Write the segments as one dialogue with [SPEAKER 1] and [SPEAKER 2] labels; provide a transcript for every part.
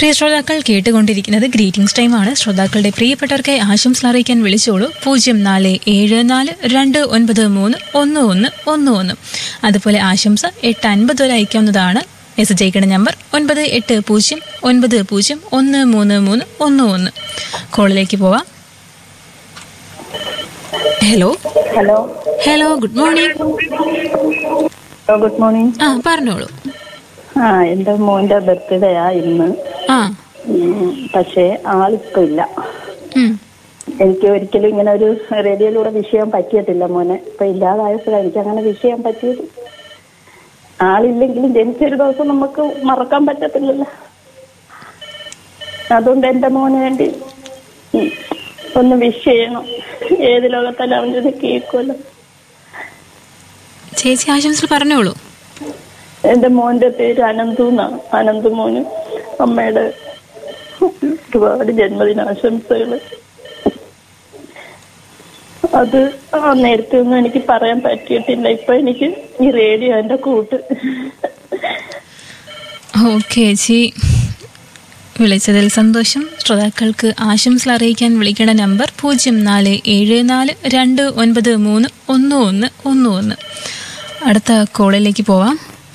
[SPEAKER 1] പ്രിയ ശ്രോതാക്കൾ കേട്ടുകൊണ്ടിരിക്കുന്നത് ഗ്രീറ്റിംഗ്സ് ടൈമാണ് ശ്രോതാക്കളുടെ പ്രിയപ്പെട്ടവർക്കായി ആശംസ അറിയിക്കാൻ വിളിച്ചോളൂ പൂജ്യം നാല് ഏഴ് നാല് രണ്ട് ഒൻപത് മൂന്ന് ഒന്ന് ഒന്ന് ഒന്ന് ഒന്ന് അതുപോലെ ആശംസ എട്ട് അൻപത് വരെ അയക്കാവുന്നതാണ് മെസ്സേജ് അയക്കേണ്ട നമ്പർ ഒൻപത് എട്ട് പൂജ്യം ഒൻപത് പൂജ്യം ഒന്ന് മൂന്ന് മൂന്ന് ഒന്ന് ഒന്ന് കോളിലേക്ക് പോവാം hello
[SPEAKER 2] hello
[SPEAKER 1] hello good morning
[SPEAKER 2] good morning
[SPEAKER 1] ആ പറഞ്ഞോളൂ
[SPEAKER 2] ആ എൻ്റെ മോൻ്റെ ബർത്ത്ഡേയാ ഇന്ന്
[SPEAKER 1] ആ
[SPEAKER 2] ഉം, പക്ഷേ ആളിപ്പോ ഇല്ല
[SPEAKER 1] ഉം.
[SPEAKER 2] എനിക്ക് ഒരിക്കലും ഇങ്ങനെ ഒരു റേഡിയോയിലൂടെ വിഷയം പറ്റിയിട്ടില്ല മോനെ ഇപ്പൊ ഇല്ലാതായപ്പോഴാണ് എനിക്ക് അങ്ങനെ വിഷയം പറ്റിയത് ആളില്ലെങ്കിലും ജനിച്ചൊരു ദിവസം നമുക്ക് മറക്കാൻ പറ്റത്തില്ലല്ലോ അതുകൊണ്ട് എൻ്റെ മോന് വേണ്ടി ഉം, ഒന്ന് വിഷ് ചെയ്യണം ഏത് ലോകത്തല്ല അവൻ്റെ കേൾക്കുമല്ലോ
[SPEAKER 1] ചേച്ചി ആശംസകൾ പറഞ്ഞോളൂ
[SPEAKER 2] എന്റെ മോന്റെ പേര് അനന്തു എന്നാണ് അനന്തു മോന് അമ്മയുടെ ഒരുപാട് ജന്മദിനാശംസകള് അത് ആ നേരത്തെ ഒന്നും എനിക്ക് പറയാൻ പറ്റിയിട്ടില്ല ഇപ്പൊ എനിക്ക് ഈ റേഡിയോ എന്റെ കൂട്ട്
[SPEAKER 1] ഓക്കെ ചേച്ചി വിളിച്ചതിൽ സന്തോഷം ശ്രോതാക്കൾക്ക് ആശംസ അറിയിക്കാൻ വിളിക്കേണ്ട നമ്പർ പൂജ്യം നാല് ഏഴ് നാല് രണ്ട് ഒൻപത് മൂന്ന് ഒന്ന് ഒന്ന് ഒന്ന് ഒന്ന് അടുത്ത കോളിലേക്ക് പോവാം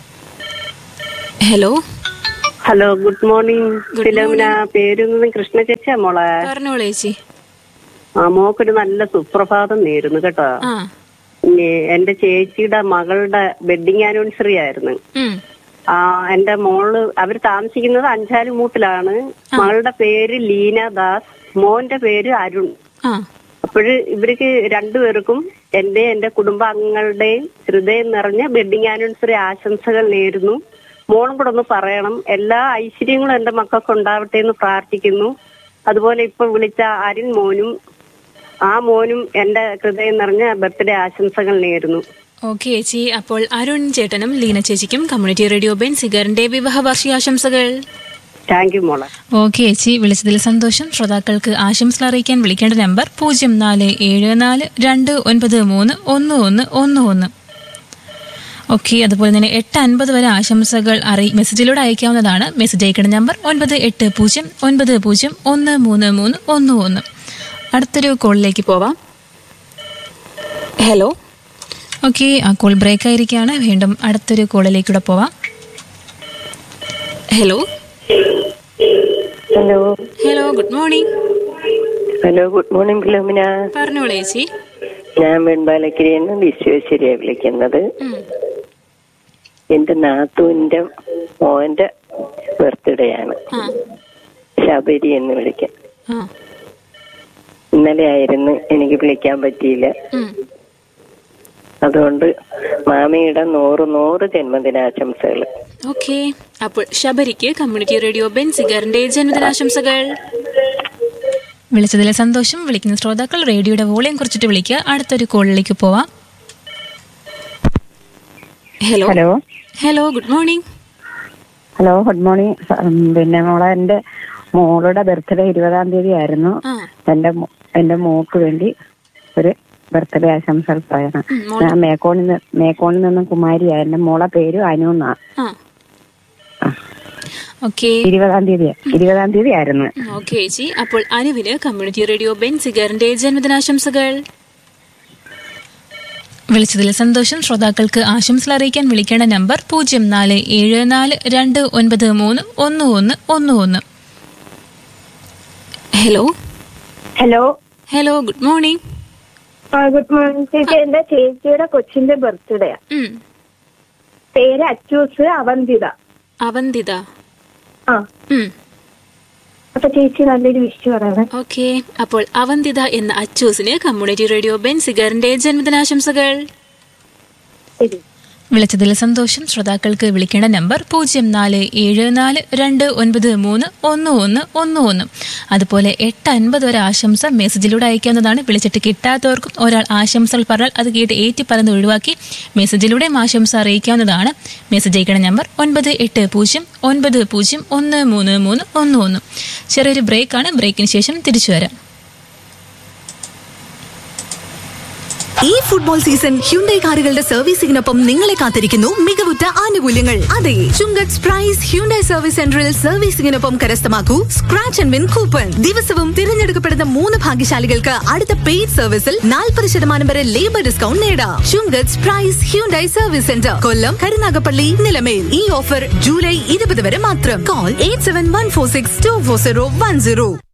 [SPEAKER 1] hello
[SPEAKER 3] hello good morning
[SPEAKER 1] Good
[SPEAKER 3] Philomina പേരുന്നത് കൃഷ്ണ ചേച്ചിയാ മോളെ
[SPEAKER 1] പറഞ്ഞോളൂ ചേച്ചി
[SPEAKER 3] ആ മോക്കൊരു നല്ല സുപ്രഭാതം നേരുന്നു കേട്ടോ
[SPEAKER 1] ആ
[SPEAKER 3] ഇനി എന്റെ ചേച്ചിയുടെ മകളുടെ വെഡിങ് ആനിവേഴ്സറി ആയിരുന്നു
[SPEAKER 1] ഉം.
[SPEAKER 3] ആ എന്റെ മോള് അവര് താമസിക്കുന്നത് അഞ്ചാലുമൂട്ടിലാണ് മകളുടെ പേര് ലീന ദാസ് മോന്റെ പേര് അരുൺ
[SPEAKER 1] ആ
[SPEAKER 3] അപ്പോഴ് ഇവർക്ക് രണ്ടുപേർക്കും എന്റെ എന്റെ കുടുംബാംഗങ്ങളുടെയും ഹൃദയം നിറഞ്ഞ വെഡിങ് ആനിവേഴ്സറി ആശംസകൾ നേരുന്നു മോളും കൂടെ ഒന്ന് പറയണം എല്ലാ ഐശ്വര്യങ്ങളും എന്റെ മക്കൾക്ക് ഉണ്ടാവട്ടെ എന്ന് പ്രാർത്ഥിക്കുന്നു അതുപോലെ ഇപ്പൊ വിളിച്ച അരുൺ മോനും ആ മോനും എന്റെ ഹൃദയം നിറഞ്ഞ ബർത്ത്ഡേ ആശംസകൾ നേരുന്നു
[SPEAKER 1] ഓക്കെ ചേച്ചി അപ്പോൾ അരുൺ ചേട്ടനും ലീന ചേച്ചിക്കും കമ്മ്യൂണിറ്റി റേഡിയോ ബെൻ സിഗറിന്റെ വിവാഹ വാർഷികാശംസകൾ
[SPEAKER 3] താങ്ക് യു മോളെ
[SPEAKER 1] ഓക്കെ ചേച്ചി വിളിച്ചതിൽ സന്തോഷം ശ്രോതാക്കൾക്ക് ആശംസ അറിയിക്കാൻ വിളിക്കേണ്ട നമ്പർ പൂജ്യം നാല് ഏഴ് നാല് രണ്ട് ഒൻപത് മൂന്ന് ഒന്ന് ഒന്ന് ഒന്ന് ഒന്ന് ഓക്കെ അതുപോലെ തന്നെ എട്ട് അൻപത് വരെ ആശംസകൾ അറി മെസ്സേജിലൂടെ അയക്കാവുന്നതാണ് മെസ്സേജ് അയക്കേണ്ട നമ്പർ ഒൻപത് എട്ട് പൂജ്യം ഒൻപത് പൂജ്യം ഒന്ന് മൂന്ന് മൂന്ന് ഒന്ന് ഒന്ന് അടുത്തൊരു കോളിലേക്ക് പോവാം ഹലോ ഓക്കെ ആ കോൾ ബ്രേക്ക് ആയിരിക്കുകയാണ് വീണ്ടും അടുത്തൊരു കോളിലേക്കൂടെ പോവാം hello
[SPEAKER 2] hello
[SPEAKER 1] hello good morning
[SPEAKER 2] hello good morning Philomina
[SPEAKER 1] പറഞ്ഞോളൂ ചേച്ചി
[SPEAKER 2] ഞാൻ വെൺപാലക്കിരിയിൽ നിന്ന് വിശ്വേശ്വരിയെ വിളിക്കുന്നത്
[SPEAKER 1] ഉം.
[SPEAKER 2] എന്റെ നാത്തൂന്റെ മോന്റെ ബർത്ത്ഡേ ആണ്
[SPEAKER 1] ആ
[SPEAKER 2] ശബരി എന്ന് വിളിക്കാം
[SPEAKER 1] ആ
[SPEAKER 2] ഇന്നലെ ആയിരുന്നു എനിക്ക് വിളിക്കാൻ പറ്റിയില്ല
[SPEAKER 1] ഉം.
[SPEAKER 2] അതുകൊണ്ട് മാമിയുടെ നൂറ് നൂറ് ജന്മദിനാശംസകൾ
[SPEAKER 1] ഓക്കെ അപ്പോൾ ശബരിക്ക് കമ്മ്യൂണിറ്റി റേഡിയോ ബെൻ സിഗറിന്റെ ജന്മദിനാശംസകൾ വിളിച്ചതിലെ സന്തോഷം വിളിക്കുന്ന ശ്രോതാക്കൾ റേഡിയോയുടെ വോളിയം കുറച്ചിട്ട് വിളിക്കുക അടുത്തൊരു കോളിലേക്ക് പോവാം hello
[SPEAKER 4] hello
[SPEAKER 1] hello good morning
[SPEAKER 4] hello good morning ഉം, പിന്നെ മോളെ എന്റെ മോളുടെ ബർത്ത്ഡേ ഇരുപതാം തീയതി ആയിരുന്നു
[SPEAKER 1] ആ
[SPEAKER 4] എന്റെ മോ- എന്റെ മോക്ക് വേണ്ടി ഒരു ബർത്ത്ഡേ ആശംസകൾ പറയണം
[SPEAKER 1] ഉം, മോളുടെ-
[SPEAKER 4] ഞാൻ മേക്കോണിൽ നിന്ന് മേക്കോണിൽ നിന്നും കുമാരിയാ എന്റെ മോളെ പേര് അനു എന്നാ
[SPEAKER 1] ആ ഓക്കെ
[SPEAKER 4] ഇരുപതാം തീയതി ഇരുപതാം തീയതി ആയിരുന്നു
[SPEAKER 1] ഓക്കെ ചേച്ചി അപ്പോൾ അനുവിന് കമ്മ്യൂണിറ്റി റേഡിയോ ബെൻ സിഗറിന്റെ ജന്മദിനാശംസകൾ വിളിച്ചതിൽ സന്തോഷം ശ്രോതാക്കൾക്ക് ആശംസ അറിയിക്കാൻ വിളിക്കേണ്ട നമ്പർ പൂജ്യം നാല് ഏഴ് നാല് രണ്ട് ഒൻപത് മൂന്ന് ഒന്ന് ഒന്ന് ഒന്ന് ഒന്ന് hello
[SPEAKER 5] hello
[SPEAKER 1] hello good morning
[SPEAKER 5] ആ ഗുഡ് മോർണിംഗ് ചേച്ചി എന്റെ ചേച്ചിയുടെ കൊച്ചിന്റെ ബർത്ത്ഡേ
[SPEAKER 1] ഉം.
[SPEAKER 5] പേര് അച്ചൂസ് അവന്തിത
[SPEAKER 1] അവന്തിത
[SPEAKER 5] ആ
[SPEAKER 1] ഉം.
[SPEAKER 5] അപ്പൊ ചേച്ചി നല്ലൊരു വിഷു പറയണേ
[SPEAKER 1] ഓക്കെ അപ്പോൾ അവന്തിത എന്ന അച്ചൂസിന് കമ്മ്യൂണിറ്റി റേഡിയോ ബെൻ സിഗറിന്റെ ജന്മദിനാശംസകൾ
[SPEAKER 5] ശരി
[SPEAKER 1] വിളിച്ചതിൽ സന്തോഷം ശ്രോതാക്കൾക്ക് വിളിക്കേണ്ട നമ്പർ പൂജ്യം നാല് ഏഴ് നാല് രണ്ട് ഒൻപത് മൂന്ന് ഒന്ന് ഒന്ന് ഒന്ന് ഒന്ന് അതുപോലെ എട്ട് അൻപത് വരെ ആശംസ മെസ്സേജിലൂടെ അയക്കാവുന്നതാണ് വിളിച്ചിട്ട് കിട്ടാത്തവർക്കും ഒരാൾ ആശംസകൾ പറഞ്ഞാൽ അത് കേട്ട് ഏറ്റി പറഞ്ഞ് ഒഴിവാക്കി മെസ്സേജിലൂടെയും ആശംസ അറിയിക്കാവുന്നതാണ് മെസ്സേജ് അയക്കേണ്ട നമ്പർ ഒൻപത് എട്ട് പൂജ്യം ഒൻപത് പൂജ്യം ഒന്ന് മൂന്ന് മൂന്ന് ഒന്ന് ഒന്ന് ചെറിയൊരു ബ്രേക്കാണ് ബ്രേക്കിന് ശേഷം തിരിച്ചു വരാം
[SPEAKER 6] ഈ ഫുട്ബോൾ സീസൺ ഹ്യുണ്ടൈ കാറുകളുടെ സർവീസിംഗിനൊപ്പം നിങ്ങളെ കാത്തിരിക്കുന്നു മികവുറ്റ ആനുകൂല്യങ്ങൾ അതെ ചുങ്കത്ത് പ്രൈസ് ഹ്യുണ്ടൈ സർവീസ് സെന്ററിൽ സർവീസിംഗിനൊപ്പം കരസ്ഥമാക്കൂ സ്ക്രാച്ച് ആൻഡ് വിൻ കൂപ്പൺ ദിവസവും തിരഞ്ഞെടുക്കപ്പെടുന്ന മൂന്ന് ഭാഗ്യശാലികൾക്ക് അടുത്ത പെയ്ഡ് സർവീസിൽ നാൽപ്പത് ശതമാനം വരെ ലേബർ ഡിസ്കൗണ്ട് നേടാം Chungath price Hyundai service centre Kollam Karunagappally Nilamel ഈ ഓഫർ ജൂലൈ ഇരുപത് വരെ മാത്രം call eight seven one four six two four zero one zero